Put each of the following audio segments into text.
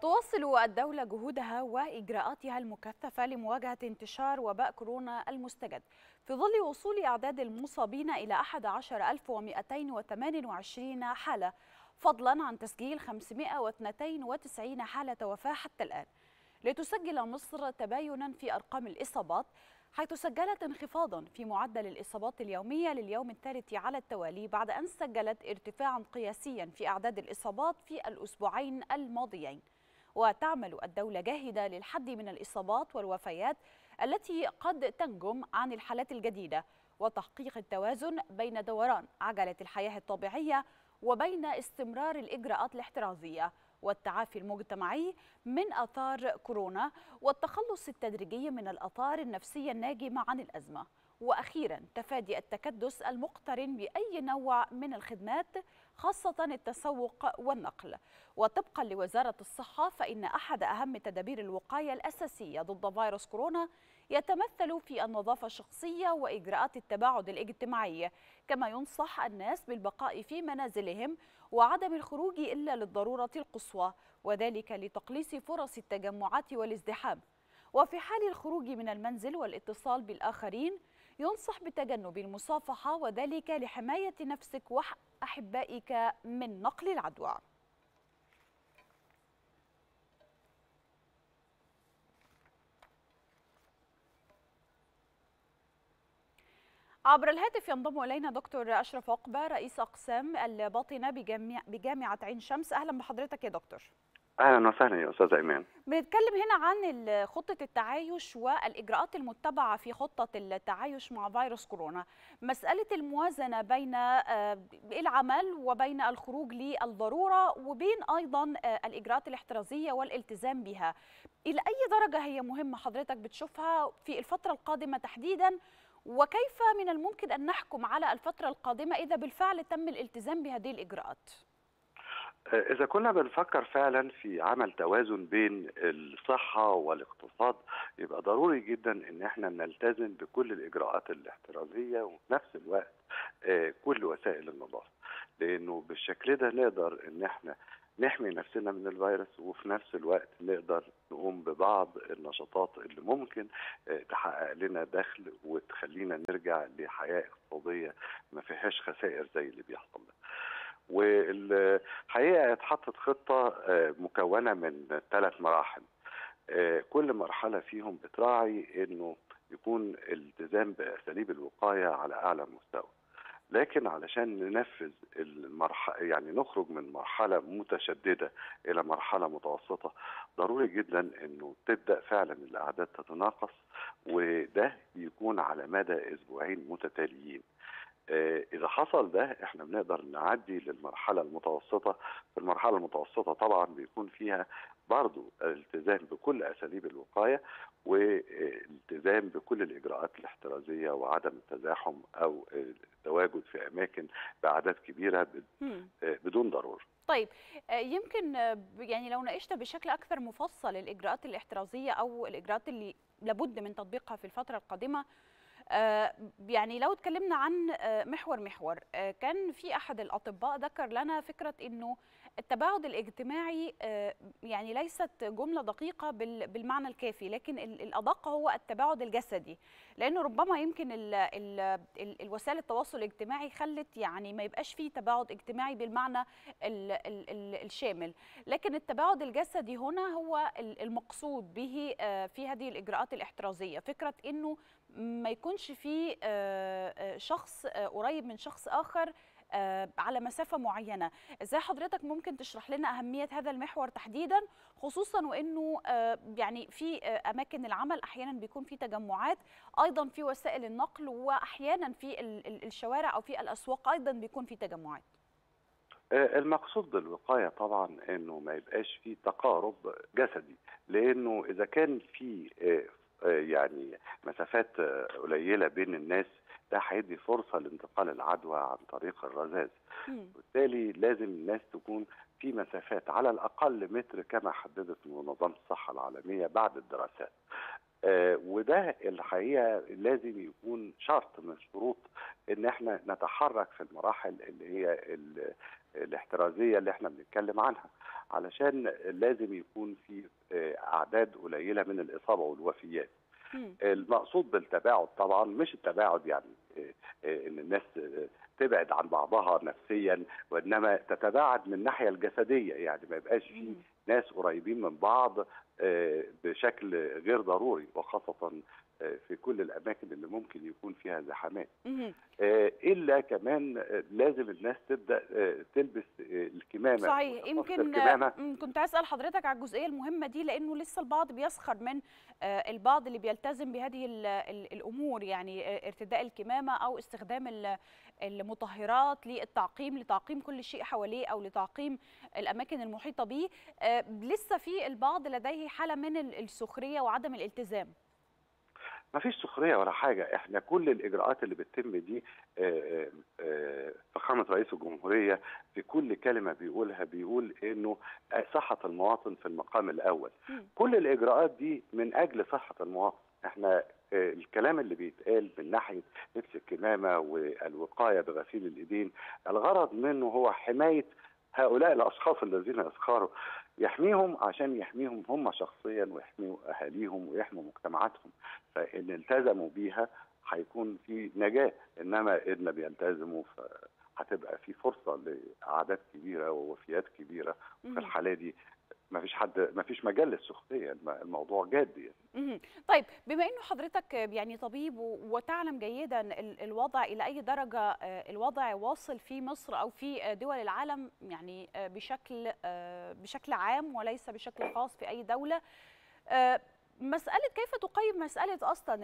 تواصل الدولة جهودها وإجراءاتها المكثفة لمواجهة انتشار وباء كورونا المستجد في ظل وصول أعداد المصابين إلى 11228 حالة فضلا عن تسجيل 592 حالة وفاة حتى الآن لتسجل مصر تباينا في أرقام الإصابات حيث سجلت انخفاضا في معدل الإصابات اليومية لليوم الثالث على التوالي بعد أن سجلت ارتفاعا قياسيا في أعداد الإصابات في الأسبوعين الماضيين وتعمل الدولة جاهدة للحد من الإصابات والوفيات التي قد تنجم عن الحالات الجديدة وتحقيق التوازن بين دوران عجلة الحياة الطبيعية وبين استمرار الإجراءات الاحترازية والتعافي المجتمعي من آثار كورونا والتخلص التدريجي من الآثار النفسية الناجمة عن الأزمة وأخيرا تفادي التكدس المقترن بأي نوع من الخدمات خاصة التسوق والنقل وطبقا لوزارة الصحة فإن أحد أهم تدابير الوقاية الأساسية ضد فيروس كورونا يتمثل في النظافة الشخصية وإجراءات التباعد الاجتماعي كما ينصح الناس بالبقاء في منازلهم وعدم الخروج إلا للضرورة القصوى وذلك لتقليص فرص التجمعات والازدحام وفي حال الخروج من المنزل والاتصال بالآخرين ينصح بتجنب المصافحة وذلك لحماية نفسك وأحبائك من نقل العدوى عبر الهاتف ينضم الينا دكتور اشرف عقبه رئيس اقسام الباطنه بجامع بجامعه عين شمس اهلا بحضرتك يا دكتور اهلا وسهلا يا استاذ ايمان بنتكلم هنا عن خطه التعايش والاجراءات المتبعه في خطه التعايش مع فيروس كورونا مساله الموازنه بين العمل وبين الخروج للضروره وبين ايضا الاجراءات الاحترازيه والالتزام بها الى اي درجه هي مهمه حضرتك بتشوفها في الفتره القادمه تحديدا وكيف من الممكن أن نحكم على الفترة القادمة إذا بالفعل تم الالتزام بهذه الإجراءات؟ إذا كنا بنفكر فعلا في عمل توازن بين الصحة والاقتصاد يبقى ضروري جدا إن احنا نلتزم بكل الإجراءات الاحترازية وفي نفس الوقت كل وسائل النظافة لأنه بالشكل ده نقدر إن احنا نحمي نفسنا من الفيروس وفي نفس الوقت نقدر نقوم ببعض النشاطات اللي ممكن تحقق لنا دخل وتخلينا نرجع لحياه اقتصاديه ما فيهاش خسائر زي اللي بيحصل ده. والحقيقه اتحطت خطه مكونه من ثلاث مراحل. كل مرحله فيهم بتراعي انه يكون الالتزام باساليب الوقايه على اعلى مستوى. لكن علشان ننفذ المرحلة يعني نخرج من مرحلة متشددة إلى مرحلة متوسطة ضروري جدا إنه تبدأ فعلا الأعداد تتناقص وده يكون على مدى أسبوعين متتاليين. إذا حصل ده إحنا بنقدر نعدي للمرحلة المتوسطة، في المرحلة المتوسطة طبعا بيكون فيها برضو الالتزام بكل أساليب الوقاية والالتزام بكل الإجراءات الاحترازية وعدم التزاحم أو التواجد في أماكن بأعداد كبيرة بدون ضرورة طيب يمكن يعني لو ناقشنا بشكل أكثر مفصل الإجراءات الاحترازية أو الإجراءات اللي لابد من تطبيقها في الفترة القادمة يعني لو اتكلمنا عن محور محور كان في احد الاطباء ذكر لنا فكره انه التباعد الاجتماعي يعني ليست جمله دقيقه بالمعنى الكافي لكن الادق هو التباعد الجسدي لانه ربما يمكن ال ال ال الوسائل التواصل الاجتماعي خلت يعني ما يبقاش فيه تباعد اجتماعي بالمعنى ال ال ال الشامل لكن التباعد الجسدي هنا هو المقصود به في هذه الاجراءات الاحترازيه فكره انه ما يكونش في شخص قريب من شخص اخر على مسافه معينه ازاي حضرتك ممكن تشرح لنا اهميه هذا المحور تحديدا خصوصا وانه يعني في اماكن العمل احيانا بيكون في تجمعات ايضا في وسائل النقل واحيانا في الشوارع او في الاسواق ايضا بيكون في تجمعات المقصود بالوقايه طبعا انه ما يبقاش في تقارب جسدي لانه اذا كان في يعني مسافات قليله بين الناس ده هيدي فرصه لانتقال العدوى عن طريق الرذاذ وبالتالي لازم الناس تكون في مسافات على الاقل متر كما حددت منظمه الصحه العالميه بعد الدراسات آه وده الحقيقه لازم يكون شرط من شروط ان احنا نتحرك في المراحل اللي هي الاحترازيه اللي احنا بنتكلم عنها علشان لازم يكون في اعداد قليله من الاصابه والوفيات المقصود بالتباعد طبعا مش التباعد يعني ان الناس تبعد عن بعضها نفسيا وانما تتباعد من الناحيه الجسديه يعني ما يبقاش في ناس قريبين من بعض بشكل غير ضروري وخاصه في كل الاماكن اللي ممكن يكون فيها زحامات الا كمان لازم الناس تبدا تلبس الكمامه صحيح يمكن الكمامة. كنت اسال حضرتك على الجزئيه المهمه دي لانه لسه البعض بيسخر من البعض اللي بيلتزم بهذه الامور يعني ارتداء الكمامه او استخدام المطهرات للتعقيم لتعقيم كل شيء حواليه او لتعقيم الاماكن المحيطه به لسه في البعض لديه حاله من السخريه وعدم الالتزام ما فيش سخريه ولا حاجه احنا كل الاجراءات اللي بتتم دي فخامه رئيس الجمهوريه في كل كلمه بيقولها بيقول انه صحه المواطن في المقام الاول كل الاجراءات دي من اجل صحه المواطن احنا الكلام اللي بيتقال من ناحيه لبس الكمامه والوقايه بغسيل الايدين الغرض منه هو حمايه هؤلاء الاشخاص الذين يسخروا يحميهم عشان يحميهم هم شخصيا ويحميوا اهاليهم ويحموا مجتمعاتهم فان التزموا بيها هيكون في نجاه انما ان لم يلتزموا هتبقى في فرصه لاعداد كبيره ووفيات كبيره وفي الحاله دي ما فيش حد ما فيش مجال للسخريه الموضوع جاد يعني. طيب بما انه حضرتك يعني طبيب وتعلم جيدا الوضع الى اي درجه الوضع واصل في مصر او في دول العالم يعني بشكل بشكل عام وليس بشكل خاص في اي دوله مسألة كيف تقيم مسألة أصلا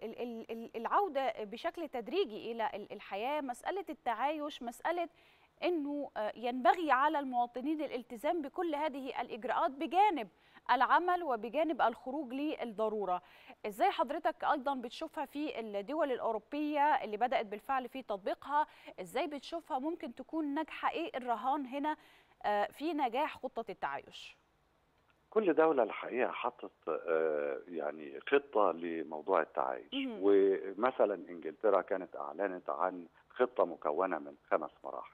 العودة بشكل تدريجي إلى الحياة مسألة التعايش مسألة انه ينبغي على المواطنين الالتزام بكل هذه الاجراءات بجانب العمل وبجانب الخروج للضروره ازاي حضرتك ايضا بتشوفها في الدول الاوروبيه اللي بدات بالفعل في تطبيقها ازاي بتشوفها ممكن تكون ناجحه ايه الرهان هنا في نجاح خطه التعايش كل دولة الحقيقة حطت يعني خطة لموضوع التعايش ومثلا انجلترا كانت اعلنت عن خطة مكونة من خمس مراحل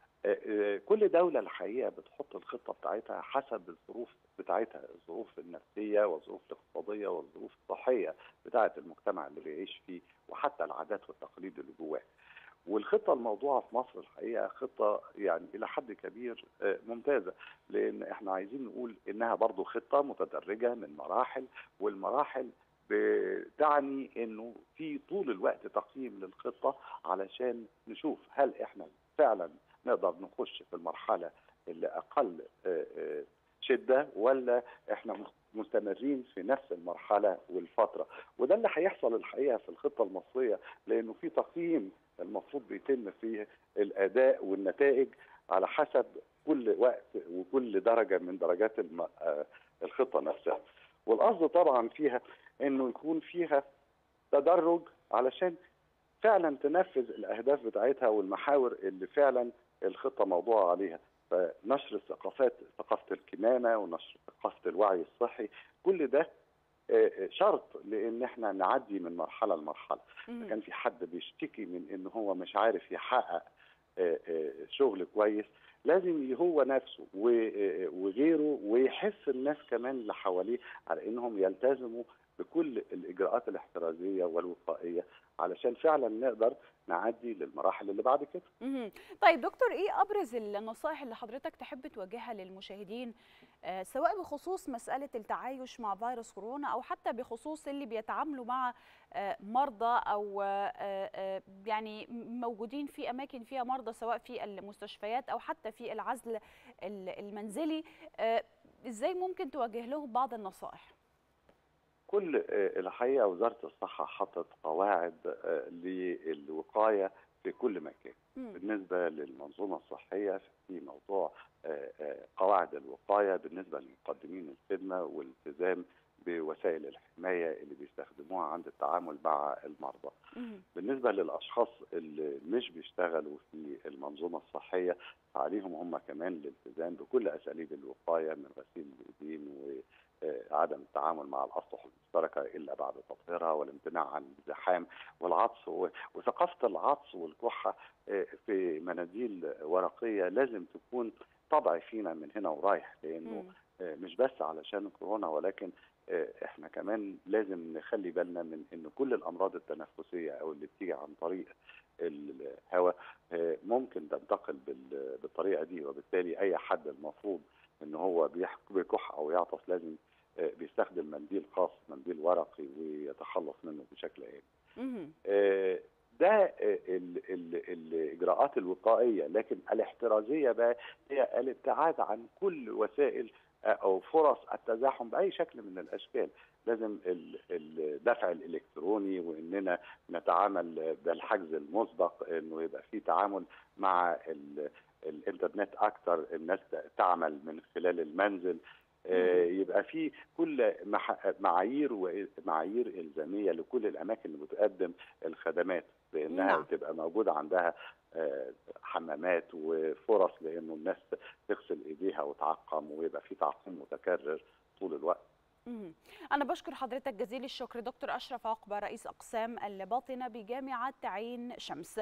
كل دولة الحقيقة بتحط الخطة بتاعتها حسب الظروف بتاعتها الظروف النفسية والظروف الاقتصادية والظروف الصحية بتاعة المجتمع اللي بيعيش فيه وحتى العادات والتقاليد اللي جواه والخطة الموضوعة في مصر الحقيقة خطة يعني إلى حد كبير ممتازة لأن احنا عايزين نقول إنها برضو خطة متدرجة من مراحل والمراحل بتعني انه في طول الوقت تقييم للخطه علشان نشوف هل احنا فعلا نقدر نخش في المرحله اللي اقل شده ولا احنا مستمرين في نفس المرحله والفتره وده اللي هيحصل الحقيقه في الخطه المصريه لانه في تقييم المفروض بيتم فيه الاداء والنتائج على حسب كل وقت وكل درجه من درجات الخطه نفسها والقصد طبعا فيها انه يكون فيها تدرج علشان فعلا تنفذ الاهداف بتاعتها والمحاور اللي فعلا الخطه موضوعه عليها فنشر الثقافات ثقافه الكمامه ونشر ثقافه الوعي الصحي كل ده شرط لان احنا نعدي من مرحله لمرحله كان في حد بيشتكي من ان هو مش عارف يحقق شغل كويس لازم هو نفسه وغيره ويحس الناس كمان اللي حواليه على انهم يلتزموا بكل الاجراءات الاحترازيه والوقائيه علشان فعلا نقدر نعدي للمراحل اللي بعد كده. طيب دكتور ايه ابرز النصائح اللي حضرتك تحب توجهها للمشاهدين آه سواء بخصوص مساله التعايش مع فيروس كورونا او حتى بخصوص اللي بيتعاملوا مع آه مرضى او آه يعني موجودين في اماكن فيها مرضى سواء في المستشفيات او حتى في العزل المنزلي ازاي ممكن توجه لهم بعض النصائح؟ كل الحقيقه وزاره الصحه حطت قواعد للوقايه في كل مكان م. بالنسبه للمنظومه الصحيه في موضوع قواعد الوقايه بالنسبه لمقدمين الخدمه والالتزام بوسائل الحمايه اللي بيستخدموها عند التعامل مع المرضى. م. بالنسبه للاشخاص اللي مش بيشتغلوا في المنظومه الصحيه عليهم هم كمان الالتزام بكل اساليب الوقايه من غسيل الايدين و عدم التعامل مع الاسطح المشتركه الا بعد تطهيرها والامتناع عن الزحام والعطس وثقافه العطس والكحه في مناديل ورقيه لازم تكون طبع فينا من هنا ورايح لانه مش بس علشان كورونا ولكن احنا كمان لازم نخلي بالنا من ان كل الامراض التنفسيه او اللي بتيجي عن طريق الهواء ممكن تنتقل بالطريقه دي وبالتالي اي حد المفروض ان هو بيكح او يعطس لازم بيستخدم منديل خاص منديل ورقي ويتخلص منه بشكل آمن. ده ال ال الاجراءات الوقائيه لكن الاحترازيه بقى هي الابتعاد عن كل وسائل او فرص التزاحم باي شكل من الاشكال لازم الدفع الالكتروني واننا نتعامل بالحجز المسبق انه يبقى في تعامل مع الانترنت اكتر الناس تعمل من خلال المنزل يبقى في كل معايير ومعايير الزاميه لكل الاماكن اللي بتقدم الخدمات بانها نعم. تبقى موجوده عندها حمامات وفرص لانه الناس تغسل ايديها وتعقم ويبقى في تعقيم متكرر طول الوقت. أنا بشكر حضرتك جزيل الشكر دكتور أشرف عقبة رئيس أقسام الباطنة بجامعة عين شمس.